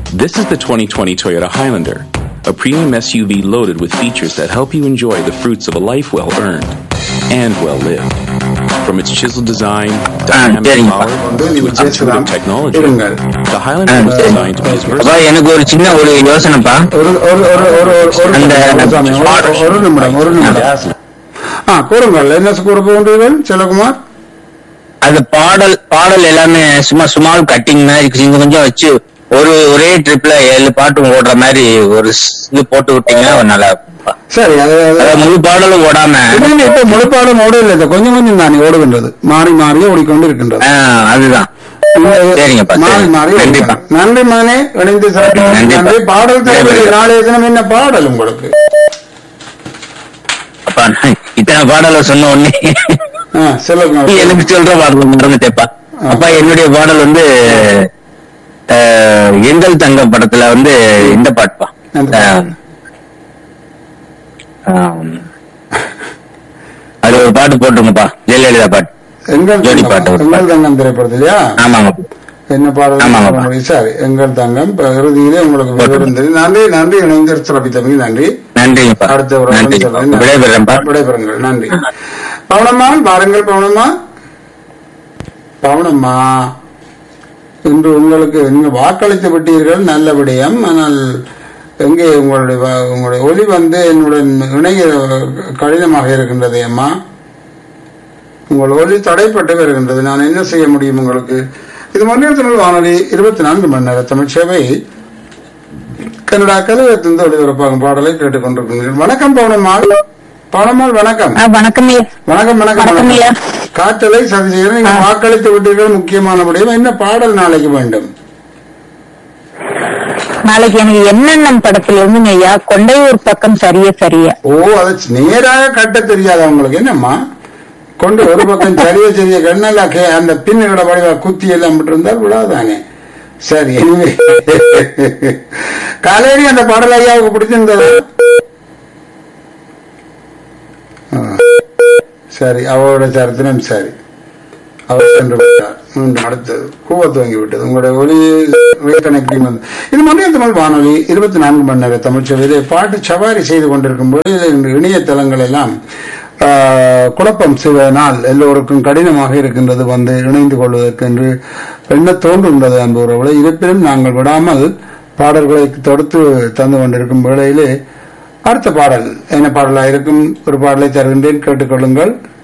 This is the 2020 Toyota Highlander, a premium SUV loaded with features that help you enjoy the fruits of a life well earned and well lived. From its chiseled design, dynamic சரிங்க. power, to its intuitive technology, இருங்கள். the Highlander was designed to be as அப்பா versatile எனக்கு ஒரு சின்ன ஒரு யோசனைப்பா ஒரு ஒரு ஒரு ஒரு ஒரு ஒரு அந்த- சாமி, ஒரு- ஒரு நிமிடம் ஒரு நிமிடம் ஆ கூறுங்கள் என்ன கூற போகின்றீர்கள் செல்லகுமார் அது பாடல் பாடல் எல்லாமே சும்மா சுமால் கட்டிங் மாதிரி கொஞ்சம் கொஞ்சம் வச்சு ஒரு ஒரே ட்ரிப்ல ஏழு பாட்டு ஓடுற மாதிரி ஒரு ஸ்- இது போட்டு விட்டீங்கன்னா நல்லா இருக்கும்ப்பா. சரி அது அது- அதாவது முழு பாடலும் ஓடாம இல்லைங்க, இப்ப முழுப்பாடும் ஓட இல்லை இது கொஞ்சம் கொஞ்சம் தானே ஓடுகின்றது மாறி மாறி ஓடிக்கொண்டு இருக்கின்றது ஆ, அதுதான் சரிங்கப்பா, மாறி சரி. மாறி நன்றிப்பா. ஓடுகின்றது. நன்றி மானே இணைந்து சிறப்பிக்க நன்றிப்பா. நன்றி பாடல் தேவை நன்றி. நாளைய தினம் என்ன பாடல் உங்களுக்கு அப்பா நான் இத்தனை பாடலை சொன்ன உடனே ஆ, சொல்லுங்க எனக்கு சொல்ற பாடல் மறந்துட்டேப்பா அப்பா என்னுடைய பாடல் வந்து அஹ், எங்கள் தங்கம் படத்துல வந்து இந்த பாட்டுப்பா எந்த பாட்டு? அஹ், ஆம். அது ஒரு பாட்டு போட்டுருங்கப்பா ஜெயலலிதா பாட்டு எங்கள் ஜோடி தங்கம் பாட்டு. எங்கள் தங்கம் திரைப்படத்திலையா ஆமாங்க என்ன பாடல் ஆமாம், ஆமாம். சொல்ல சரி எங்கள் தங்கம் இப்ப இறுதியிலே உங்களுக்கு விவரம் தெரியும் நன்றி நன்றி இணைந்து சிறப்பித்தமைக்கு நன்றி நன்றிங்கப்பா அடுத்த ஒரு நன்றி விடைபெறேன்ப்பா விடைபெறுங்கள் நன்றி பவனம்மா பாருங்கள் பவனம்மா பவனம்மா இன்று உங்களுக்கு நீங்க வாக்களித்து விட்டீர்கள் நல்ல விடயம் ஆனால் எங்கே உங்களுடைய வ- உங்களுடைய ஒலி வந்து என்னுடன் இணைய கடினமாக இருக்கின்றது அம்மா உங்கள் ஒலி தடைப்பட்டு வருகின்றது நான் என்ன செய்ய முடியும் உங்களுக்கு இது மன்னியத்தினுள் வானொலி இருபத்தி நான்கு மணி நேர தமிழ் சேவை கனடா கலையத்திலிருந்து ஒளிபரப்பாகும் பாடலை கேட்டுக்கொண்டிருக்கிறீர்கள் வணக்கம் பவனம்மாள் பவனம்மாள் வணக்கம் ஆ, வணக்கம் ஐயா. வணக்கம் வணக்கம் வணக்கம் ஐயா. வணக்கம் காற்றலை சதி செய்ய நீங்க வாக்களித்து விட்டீர்கள் முக்கியமான விடயம் என்ன பாடல் நாளைக்கு வேண்டும் நாளைக்கு எனக்கு என்னென்னம் படத்துல இருந்துங்க ஐயா கொண்டையூர் பக்கம் சரிய சரிய ஓ அது நேராக கட்ட தெரியாது உங்களுக்கு என்னம்மா கொண்டு ஒரு பக்கம் சரிய சரிய கண்ணல்ல கே- அந்த பின்னுகிட வடிவா குத்தி எல்லாம் விட்டு இருந்தால் விடாதானே சரி anyway. காலையில அந்த பாடல் ஐயாவுக்கு பிடிச்சிருந்தது ஆ. சரி அவரோட சரித்திரம் சரி அவர் சென்று விட்டார் மீண்டும் அடுத்தது கூவ துவங்கி விட்டது உங்களுடைய ஒளி ரீகனெக்டிங் வந்து இது மனித தமிழ் வானொலி இருபத்தி நான்கு மணி நேர தமிழ்ச்சபையிலே பாட்டு சவாரி செய்து கொண்டிருக்கும் போது இன்று இணையதளங்கள் எல்லாம் ஆ, குழப்பம் செய்வதனால் எல்லோருக்கும் கடினமாக இருக்கின்றது வந்து இணைந்து கொள்வதற்கு என்று எண்ண தோன்றுகின்றது அன்புறவுகளை இருப்பினும் நாங்கள் விடாமல் பாடல்களை தொடுத்து தந்து கொண்டிருக்கும் வேளையிலே அடுத்த பாடல் என்ன பாடலாக இருக்கும் ஒரு பாடலை தருகின்றேன் கேட்டுக்கொள்ளுங்கள்